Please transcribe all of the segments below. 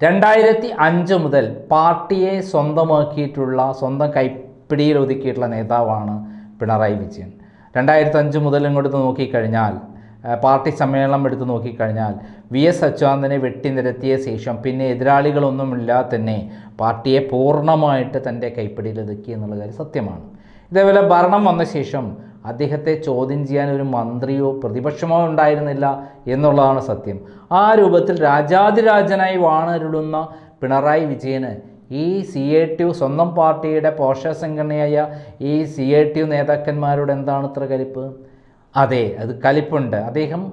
രണ്ടായിരത്തി അഞ്ച് മുതൽ പാർട്ടിയെ സ്വന്തമാക്കിയിട്ടുള്ള സ്വന്തം കൈപ്പിടിയിൽ ഒതുക്കിയിട്ടുള്ള നേതാവാണ് പിണറായി വിജയൻ രണ്ടായിരത്തി അഞ്ച് മുതൽ ഇങ്ങോട്ട് നോക്കിക്കഴിഞ്ഞാൽ ആ, പാർട്ടി സമ്മേളനം എടുത്ത് നോക്കിക്കഴിഞ്ഞാൽ വി എസ് അച്യുതാനന്ദനെ വെട്ടിനിരത്തിയ ശേഷം പിന്നെ എതിരാളികളൊന്നുമില്ലാതെ തന്നെ പാർട്ടിയെ പൂർണ്ണമായിട്ട് തൻ്റെ കൈപ്പിടിയിൽ ഒതുക്കി എന്നുള്ള കാര്യം സത്യമാണ് ഇതേപോലെ ഭരണം വന്ന ശേഷം അദ്ദേഹത്തെ ചോദ്യം ചെയ്യാൻ ഒരു മന്ത്രിയോ പ്രതിപക്ഷമോ ഉണ്ടായിരുന്നില്ല എന്നുള്ളതാണ് സത്യം ആ രൂപത്തിൽ രാജാതിരാജനായി വാണരുളുന്ന പിണറായി വിജയന് ഈ സി എ ടി യു സ്വന്തം പാർട്ടിയുടെ പോഷക സംഘടനയായ ഈ സി എ ടി യു നേതാക്കന്മാരോട് എന്താണ് ഇത്ര കലിപ്പ് അതെ അത് കലിപ്പുണ്ട് അദ്ദേഹം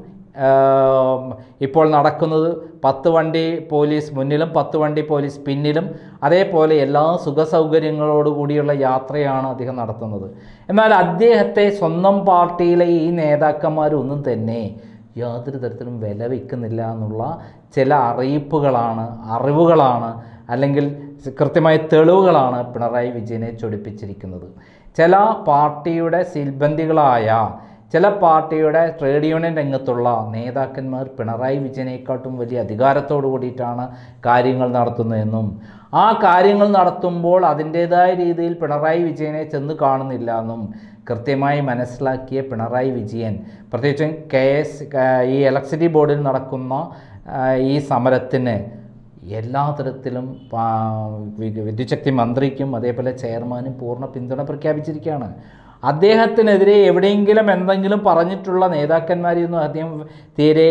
ആം, ഇപ്പോൾ നടക്കുന്നത് പത്ത് വണ്ടി പോലീസ് മുന്നിലും പത്ത് വണ്ടി പോലീസ് പിന്നിലും അതേപോലെ എല്ലാ സുഖ സൗകര്യങ്ങളോടുകൂടിയുള്ള യാത്രയാണ് അദ്ദേഹം നടത്തുന്നത് എന്നാൽ അദ്ദേഹത്തെ സ്വന്തം പാർട്ടിയിലെ ഈ നേതാക്കന്മാരൊന്നും തന്നെ യാതൊരു തരത്തിലും വില വയ്ക്കുന്നില്ല എന്നുള്ള ചില അറിയിപ്പുകളാണ് അറിവുകളാണ് അല്ലെങ്കിൽ കൃത്യമായ തെളിവുകളാണ് പിണറായി വിജയനെ ചൊടിപ്പിച്ചിരിക്കുന്നത് ചില പാർട്ടിയുടെ സിൽബന്ധികളായ ചില പാർട്ടിയുടെ ട്രേഡ് യൂണിയൻ രംഗത്തുള്ള നേതാക്കന്മാർ പിണറായി വിജയനെക്കാട്ടും വലിയ അധികാരത്തോടു കൂടിയിട്ടാണ് കാര്യങ്ങൾ നടത്തുന്നതെന്നും ആ കാര്യങ്ങൾ നടത്തുമ്പോൾ അതിൻ്റേതായ രീതിയിൽ പിണറായി വിജയനെ ചെന്ന് കാണുന്നില്ല എന്നും കൃത്യമായി മനസ്സിലാക്കിയ പിണറായി വിജയൻ പ്രത്യേകിച്ചും കെ എസ് ഈ ഇലക്ട്രിസിറ്റി ബോർഡിൽ നടക്കുന്ന ആ, ഈ സമരത്തിന് എല്ലാ തരത്തിലും പാ- വി- വിദ്യുച്ഛക്തി മന്ത്രിക്കും അതേപോലെ ചെയർമാനും പൂർണ്ണ പിന്തുണ പ്രഖ്യാപിച്ചിരിക്കുകയാണ് അദ്ദേഹത്തിനെതിരെ എവിടെയെങ്കിലും എന്തെങ്കിലും പറഞ്ഞിട്ടുള്ള നേതാക്കന്മാരെയൊന്നും അദ്ദേഹം തീരെ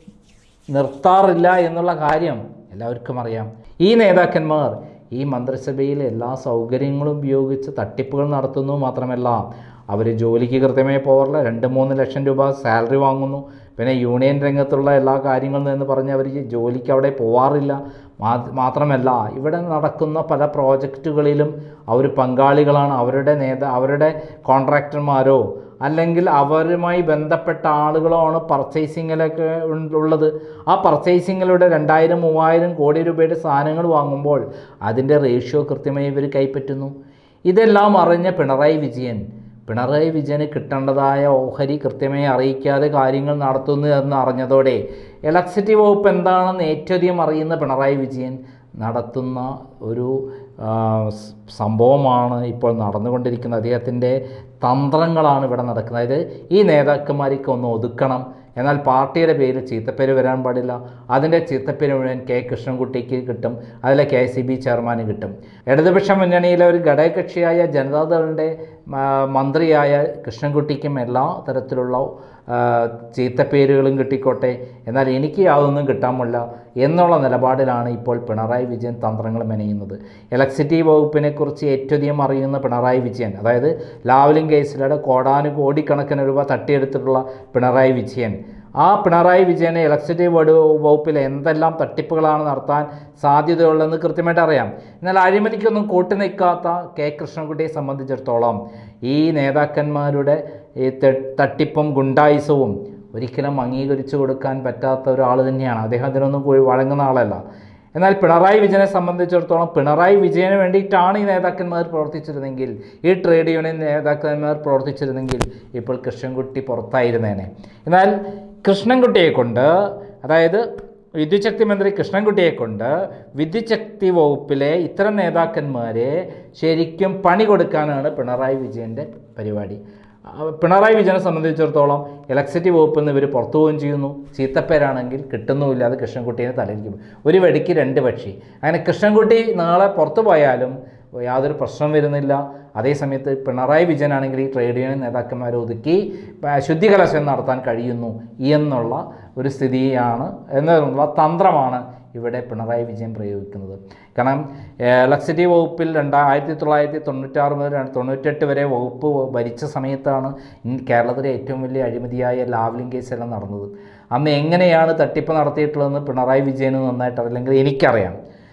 നിർത്താറില്ല എന്നുള്ള കാര്യം എല്ലാവർക്കും അറിയാം ഈ നേതാക്കന്മാർ ഈ മന്ത്രിസഭയിൽ എല്ലാ സൗകര്യങ്ങളും ഉപയോഗിച്ച് തട്ടിപ്പുകൾ നടത്തുന്നു മാത്രമല്ല അവർ ജോലിക്ക് കൃത്യമായി പോകാറില്ല രണ്ട് മൂന്ന് ലക്ഷം രൂപ സാലറി വാങ്ങുന്നു പിന്നെ യൂണിയൻ രംഗത്തുള്ള എല്ലാ കാര്യങ്ങളും എന്ന് പറഞ്ഞ് അവർ ജോലിക്ക് അവിടെ പോവാറില്ല മാ- മാത്രമല്ല ഇവിടെ നടക്കുന്ന പല പ്രോജക്റ്റുകളിലും അവർ പങ്കാളികളാണ് അവരുടെ നേതാ അവരുടെ കോൺട്രാക്ടർമാരോ അല്ലെങ്കിൽ അവരുമായി ബന്ധപ്പെട്ട ആളുകളാണ് പർച്ചേസിങ്ങിലൊക്കെ ഉള്ളത് ആ പർച്ചേസിങ്ങിലൂടെ രണ്ടായിരം മൂവായിരം കോടി രൂപയുടെ സാധനങ്ങൾ വാങ്ങുമ്പോൾ അതിൻ്റെ റേഷ്യോ കൃത്യമായി ഇവർ കൈപ്പറ്റുന്നു ഇതെല്ലാം അറിഞ്ഞ പിണറായി വിജയൻ പിണറായി വിജയന് കിട്ടേണ്ടതായ ഓഹരി കൃത്യമായി അറിയിക്കാതെ കാര്യങ്ങൾ നടത്തുന്നു എന്ന് അറിഞ്ഞതോടെ ഇലക്ട്രിസിറ്റി വകുപ്പ് എന്താണെന്ന് ഏറ്റവും അധികം അറിയുന്ന പിണറായി വിജയൻ നടത്തുന്ന ഒരു ആ, സ് സംഭവമാണ് ഇപ്പോൾ നടന്നുകൊണ്ടിരിക്കുന്നത് അദ്ദേഹത്തിൻ്റെ തന്ത്രങ്ങളാണ് ഇവിടെ നടക്കുന്നത് അതായത് ഈ നേതാക്കന്മാരെയൊക്കെ ഒന്ന് ഒതുക്കണം എന്നാൽ പാർട്ടിയുടെ പേരിൽ ചീത്തപ്പേര് വരാൻ പാടില്ല അതിൻ്റെ ചീത്തപ്പേര് മുഴുവൻ കെ കൃഷ്ണൻകുട്ടിക്ക് കിട്ടും അതിലെ കെ സി ബി ചെയർമാന് കിട്ടും ഇടതുപക്ഷ മുന്നണിയിലെ ഒരു ഘടകകക്ഷിയായ ജനതാദളിൻ്റെ ആ, മന്ത്രിയായ കൃഷ്ണൻകുട്ടിക്കും എല്ലാ തരത്തിലുള്ള ആ, ചീത്തപ്പേരുകളും കിട്ടിക്കോട്ടെ എന്നാൽ എനിക്ക് യാതൊന്നും കിട്ടാമില്ല എന്നുള്ള നിലപാടിലാണ് ഇപ്പോൾ പിണറായി വിജയൻ തന്ത്രങ്ങൾ മെനയുന്നത് ഇലക്ട്രിസിറ്റി വകുപ്പിനെ കുറിച്ച് ഏറ്റവും അധികം അറിയുന്ന പിണറായി വിജയൻ അതായത് ലാവലിംഗ് കേസിലൂടെ കോടാനുകോടിക്കണക്കിന് രൂപ തട്ടിയെടുത്തിട്ടുള്ള പിണറായി വിജയൻ ആ പിണറായി വിജയനെ ഇലക്ട്രിസിറ്റി ബോർഡ് വകുപ്പിൽ എന്തെല്ലാം തട്ടിപ്പുകളാണ് നടത്താൻ സാധ്യതയുള്ളതെന്ന് കൃത്യമായിട്ട് അറിയാം എന്നാൽ അഴിമതിക്കൊന്നും കൂട്ടു നിൽക്കാത്ത കെ കൃഷ്ണൻകുട്ടിയെ സംബന്ധിച്ചിടത്തോളം ഈ നേതാക്കന്മാരുടെ ഈ തെ- തട്ടിപ്പും ഗുണ്ടായുസവും ഒരിക്കലും അംഗീകരിച്ചു കൊടുക്കാൻ പറ്റാത്ത ഒരാൾ തന്നെയാണ് അദ്ദേഹം അതിനൊന്നും പോയി വഴങ്ങുന്ന ആളല്ല എന്നാൽ പിണറായി വിജയനെ സംബന്ധിച്ചിടത്തോളം പിണറായി വിജയന് വേണ്ടിയിട്ടാണ് ഈ നേതാക്കന്മാർ പ്രവർത്തിച്ചിരുന്നെങ്കിൽ ഈ ട്രേഡ് യൂണിയൻ നേതാക്കന്മാർ പ്രവർത്തിച്ചിരുന്നെങ്കിൽ ഇപ്പോൾ കൃഷ്ണൻകുട്ടി പുറത്തായിരുന്നേനെ എന്നാൽ കൃഷ്ണൻകുട്ടിയെ കൊണ്ട് അതായത് വിദ്യുച്ഛക്തി മന്ത്രി കൃഷ്ണൻകുട്ടിയെ കൊണ്ട് വിദ്യുച്ഛക്തി വകുപ്പിലെ ഇത്തരം നേതാക്കന്മാരെ ശരിക്കും പണി കൊടുക്കാനാണ് പിണറായി വിജയൻ്റെ പരിപാടി ആ, പിണറായി വിജയനെ സംബന്ധിച്ചിടത്തോളം ഇലക്ട്രിസിറ്റി വകുപ്പിൽ നിന്ന് ഇവർ പുറത്തു പോവുകയും ചെയ്യുന്നു ചീത്തപ്പേരാണെങ്കിൽ കിട്ടുന്നുമില്ല അത് കൃഷ്ണൻകുട്ടീനെ തലയിരിക്കും ഒരു വെടിക്ക് രണ്ട് പക്ഷി അങ്ങനെ കൃഷ്ണൻകുട്ടി നാളെ പുറത്തു പോയാലും യാതൊരു പ്രശ്നം വരുന്നില്ല അതേസമയത്ത് പിണറായി വിജയനാണെങ്കിൽ ഈ ട്രേഡ് യൂണിയൻ നേതാക്കന്മാരെ ഒതുക്കി ആ, ശുദ്ധികലശം നടത്താൻ കഴിയുന്നു എന്നുള്ള ഒരു സ്ഥിതിയാണ് എന്നുള്ള തന്ത്രമാണ് ഇവിടെ പിണറായി വിജയൻ പ്രയോഗിക്കുന്നത് കാരണം ഇലക്ട്രിസിറ്റി വകുപ്പിൽ രണ്ടാ ആയിരത്തി തൊള്ളായിരത്തി തൊണ്ണൂറ്റാറ് മുതൽ രണ്ട് തൊണ്ണൂറ്റെട്ട് വരെ വകുപ്പ് ഭരിച്ച സമയത്താണ് ഇൻ- കേരളത്തിലെ ഏറ്റവും വലിയ അഴിമതിയായ ലാവ്ലിംഗ് കേസെല്ലാം നടന്നത് അന്ന് എങ്ങനെയാണ് തട്ടിപ്പ് നടത്തിയിട്ടുള്ളതെന്ന് പിണറായി വിജയന് നന്നായിട്ട് അല്ലെങ്കിൽ എനിക്കറിയാം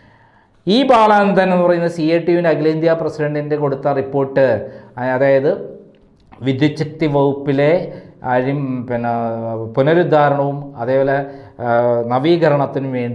ഈ ബാലാനന്ദൻ എന്ന് പറയുന്ന സി എ ടി യുവിൻ്റെ അഖിലേന്ത്യാ പ്രസിഡൻറ്റിൻ്റെ കൊടുത്ത റിപ്പോർട്ട് അതായത് വിദ്യുച്ഛക്തി വകുപ്പിലെ അഴിം പിന്നെ പുനരുദ്ധാരണവും അതേപോലെ ആ, നവീകരണത്തിനും വേണ്ടി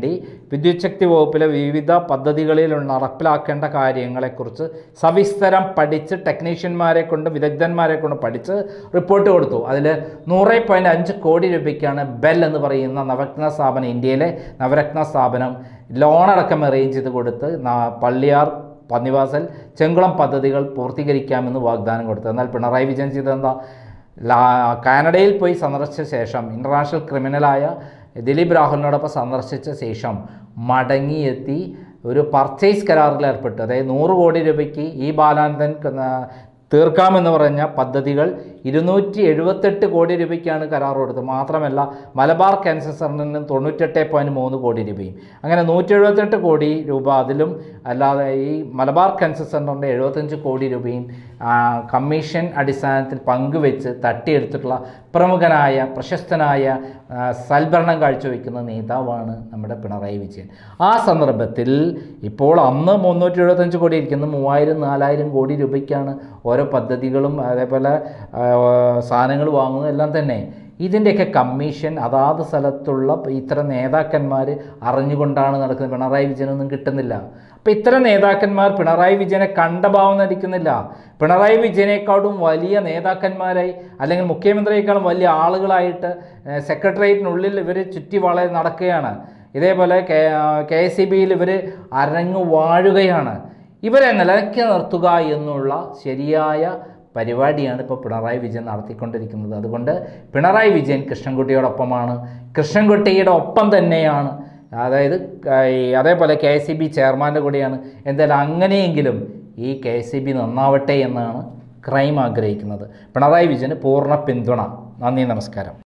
വിദ്യുച്ഛക്തി വകുപ്പിലെ വിവിധ പദ്ധതികളിൽ നടപ്പിലാക്കേണ്ട കാര്യങ്ങളെക്കുറിച്ച് സവിസ്തരം പഠിച്ച് ടെക്നീഷ്യന്മാരെ കൊണ്ട് വിദഗ്ധന്മാരെ കൊണ്ട് പഠിച്ച് റിപ്പോർട്ട് കൊടുത്തു അതിൽ നൂറ് പോയിൻറ്റ് അഞ്ച് കോടി രൂപയ്ക്കാണ് ബെൽ എന്ന് പറയുന്ന നവരത്ന സ്ഥാപനം ഇന്ത്യയിലെ നവരത്ന സ്ഥാപനം ലോണടക്കം അറേഞ്ച് ചെയ്ത് കൊടുത്ത് ന- പള്ളിയാർ പന്നിവാസൽ ചെങ്കുളം പദ്ധതികൾ പൂർത്തീകരിക്കാമെന്ന് വാഗ്ദാനം കൊടുത്തു എന്നാൽ പിണറായി വിജയൻ ചെയ്തെന്താ ലാ കാനഡയിൽ പോയി സന്ദർശിച്ച ശേഷം ഇൻ്റർനാഷണൽ ക്രിമിനലായ ദിലീപ് രാഹുലിനോടൊപ്പം സന്ദർശിച്ച ശേഷം മടങ്ങിയെത്തി ഒരു പർച്ചേസ് കരാറിൽ ഏർപ്പെട്ടു അതായത് നൂറ് കോടി രൂപയ്ക്ക് ഈ ബാലാനന്ദൻ ക- തീർക്കാമെന്ന് പറഞ്ഞ പദ്ധതികൾ ഇരുന്നൂറ്റി എഴുപത്തെട്ട് കോടി രൂപയ്ക്കാണ് കരാർ കൊടുത്തത് മാത്രമല്ല മലബാർ ക്യാൻസർ സെൻ്ററിന് തൊണ്ണൂറ്റെട്ട് പോയിൻറ്റ് മൂന്ന് കോടി രൂപയും അങ്ങനെ നൂറ്റി എഴുപത്തെട്ട് കോടി രൂപ അതിലും അല്ലാതെ ഈ മലബാർ ക്യാൻസർ സെൻ്ററിൻ്റെ എഴുപത്തഞ്ച് കോടി രൂപയും ആ, കമ്മീഷൻ അടിസ്ഥാനത്തിൽ പങ്കുവെച്ച് തട്ടിയെടുത്തിട്ടുള്ള പ്രമുഖനായ പ്രശസ്തനായ ആ, സൽഭരണം കാഴ്ചവെക്കുന്ന നേതാവാണ് നമ്മുടെ പിണറായി വിജയൻ ആ സന്ദർഭത്തിൽ ഇപ്പോൾ അന്ന് മുന്നൂറ്റി എഴുപത്തഞ്ച് കോടി ഇരിക്കുന്ന മൂവായിരം നാലായിരം കോടി രൂപയ്ക്കാണ് ഓരോ പദ്ധതികളും അതേപോലെ ആ, സാധനങ്ങൾ വാങ്ങുന്നതെല്ലാം തന്നെ ഇതിൻ്റെയൊക്കെ കമ്മീഷൻ അതാത് സ്ഥലത്തുള്ള ഇത്തരം നേതാക്കന്മാർ അറിഞ്ഞുകൊണ്ടാണ് നടക്കുന്നത് പിണറായി വിജയനൊന്നും കിട്ടുന്നില്ല അപ്പോൾ ഇത്തരം നേതാക്കന്മാർ പിണറായി വിജയനെ കണ്ട ഭാവം നടിക്കുന്നില്ല പിണറായി വിജയനേക്കാളും വലിയ നേതാക്കന്മാരായി അല്ലെങ്കിൽ മുഖ്യമന്ത്രിയേക്കാളും വലിയ ആളുകളായിട്ട് ഏഹ്, സെക്രട്ടേറിയറ്റിനുള്ളിൽ ഇവർ ചുറ്റി വള നടക്കുകയാണ് ഇതേപോലെ കെ കെ എസ് സി ബിയിൽ ഇവർ അരങ്ങ് വാഴുകയാണ് ഇവരെ നിലയ്ക്ക് നിർത്തുക എന്നുള്ള ശരിയായ പരിപാടിയാണ് ഇപ്പോൾ പിണറായി വിജയൻ നടത്തിക്കൊണ്ടിരിക്കുന്നത് അതുകൊണ്ട് പിണറായി വിജയൻ കൃഷ്ണൻകുട്ടിയോടൊപ്പമാണ് കൃഷ്ണൻകുട്ടിയുടെ ഒപ്പം തന്നെയാണ് അതായത് ക- ഈ അതേപോലെ കെ എസ് സി ബി ചെയർമാൻ്റെ കൂടെയാണ് എന്തായാലും അങ്ങനെയെങ്കിലും ഈ കെ എസ് സി ബി നന്നാവട്ടെ എന്നാണ് ക്രൈം ആഗ്രഹിക്കുന്നത് പിണറായി വിജയന് പൂർണ്ണ പിന്തുണ നന്ദി നമസ്കാരം